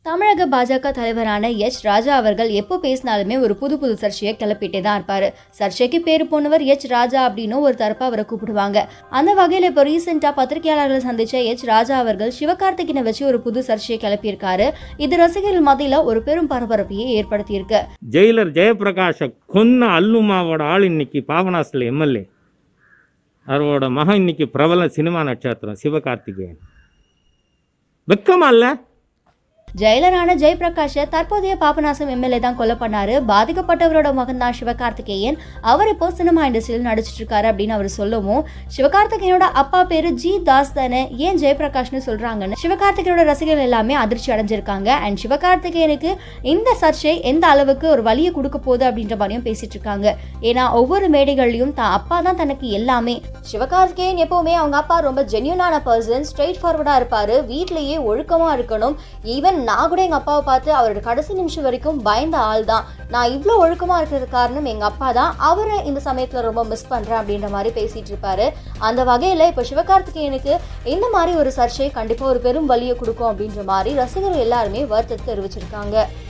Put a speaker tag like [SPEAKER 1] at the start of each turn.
[SPEAKER 1] தமிழக பாஜக தலைவரான எச் ராஜா அவர்கள் எப்போ பேசினாலுமே ஒரு புது புது சர்ச்சையை கிளப்பிட்டே தான் இருப்பாரு சர்ச்சைக்கு பேர் போனவர் எச் ராஜா அப்படின்னு ஒரு தரப்பா அவரை கூப்பிடுவாங்க அந்த வகையில் இப்போ ரீசெண்டாக பத்திரிகையாளர்களை சந்திச்ச எச் ராஜா அவர்கள் சிவகார்த்திகனை வச்சு ஒரு புது சர்ச்சையை கிளப்பியிருக்காரு இது ரசிகர்கள் மத்தியில் ஒரு பெரும் பரபரப்பையே ஏற்படுத்தியிருக்கு
[SPEAKER 2] ஜெயிலர் ஜெயபிரகாஷை கொன்ன அல்லுமாவோட ஆள் இன்னைக்கு பாபநாசில் எம்எல்ஏ அவரோட மகன் இன்னைக்கு பிரபல சினிமா நட்சத்திரம் சிவகார்த்திகேயன் வெக்கமா இல்லை
[SPEAKER 1] ஜெயிலரான ஜெயபிரகாஷை தற்போதைய பாபநாசம் எம்எல்ஏ தான் கொலை பண்ணாரு பாதிக்கப்பட்டவரோட மகன் தான் சிவகார்த்திகேயன் அவர் இப்போ சினிமா இண்டஸ்ட்ரியில் நடிச்சிட்டு இருக்காரு அப்படின்னு அவர் சொல்லவும் சிவகார்த்திகேயனோட அப்பா பேரு ஜி தாஸ் தானே ஏன் ஜெயபிரகாஷ்னு சொல்றாங்கன்னு சிவகார்த்திகேயனோட ரசிகர்கள் எல்லாமே அதிர்ச்சி அடைஞ்சிருக்காங்க அண்ட் சிவகார்த்திகேயனுக்கு இந்த சர்ச்சை எந்த அளவுக்கு ஒரு வழியை கொடுக்க போகுது அப்படின்ற மாதிரியும் பேசிட்டு இருக்காங்க ஏன்னா ஒவ்வொரு மேடைகள்லயும் தான் அப்பா தான் தனக்கு எல்லாமே சிவகார்த்திகேயன் எப்பவுமே அவங்க அப்பா ரொம்ப ஜென்யூனான பர்சன் ஸ்ட்ரெயிட் ஃபார்வர்டா இருப்பாரு வீட்லயே ஒழுக்கமா இருக்கணும் ஈவன் நான் கூட எங்க அப்பாவை பார்த்து அவரோட கடைசி நிமிஷம் வரைக்கும் பயந்த ஆள் தான் நான் இவ்வளோ ஒழுக்கமா இருக்கிறது காரணம் எங்க அப்பா தான் அவரை இந்த சமயத்துல ரொம்ப மிஸ் பண்றேன் அப்படின்ற மாதிரி பேசிட்டு இருப்பாரு அந்த வகையில இப்போ சிவகார்த்திகேயனுக்கு இந்த மாதிரி ஒரு சர்ச்சை கண்டிப்பா ஒரு பெரும் வலியை கொடுக்கும் அப்படின்ற மாதிரி ரசிகர்கள் எல்லாருமே வருத்தத்தை தெரிவிச்சிருக்காங்க